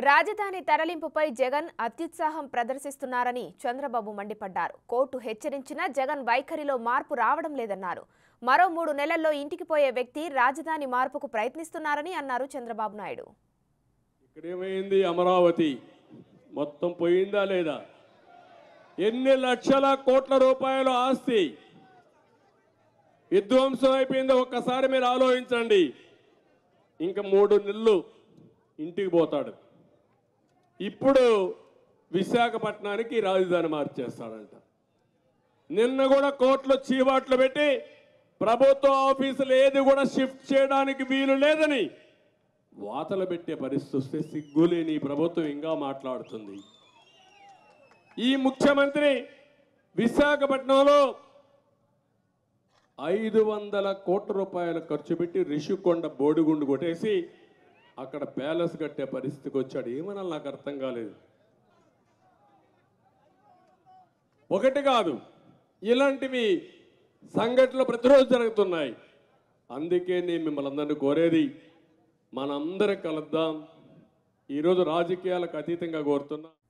రాజధాని తరలింపుపై జగన్ అత్యుత్సాహం ప్రదర్శిస్తున్నారని చంద్రబాబు మండిపడ్డారు కోర్టు హెచ్చరించినా జగన్ వైఖరిలో మార్పు రావడం లేదన్నారు మరో మూడు నెలల్లో ఇంటికి పోయే వ్యక్తి రాజధాని మార్పుకు ప్రయత్నిస్తున్నారని అన్నారు చంద్రబాబు నాయుడు ఇక్కడేమైంది అమరావతి మొత్తం పోయిందా లేదా ఎన్ని లక్షల కోట్ల రూపాయల ఆస్తి విధ్వంసం అయిపోయిందో ఒక్కసారి మీరు ఆలోచించండి ఇంకా మూడు నెలలు ఇంటికి పోతాడు ఇప్పుడు విశాఖపట్నానికి రాజధాని మార్చేస్తాడంట నిన్న కూడా కోర్టులో చీవాట్లు పెట్టి ప్రభుత్వ ఆఫీసులు ఏది కూడా షిఫ్ట్ చేయడానికి వీలు లేదని వాతలు పెట్టే పరిస్థితి వస్తే సిగ్గులేని ఈ ప్రభుత్వం ఇంకా మాట్లాడుతుంది ఈ ముఖ్యమంత్రి విశాఖపట్నంలో ఐదు వందల కోట్ల రూపాయలు ఖర్చు పెట్టి రిషికొండ బోడిగుండు కొట్టేసి అక్కడ ప్యాలెస్ కట్టే పరిస్థితికి వచ్చాడు ఏమనాలి నాకు అర్థం కాలేదు ఒకటి కాదు ఇలాంటివి సంఘటనలు ప్రతిరోజు జరుగుతున్నాయి అందుకే నేను మిమ్మల్ని అందరినీ కోరేది మనందరం కలుద్దాం ఈరోజు రాజకీయాలకు అతీతంగా కోరుతున్నా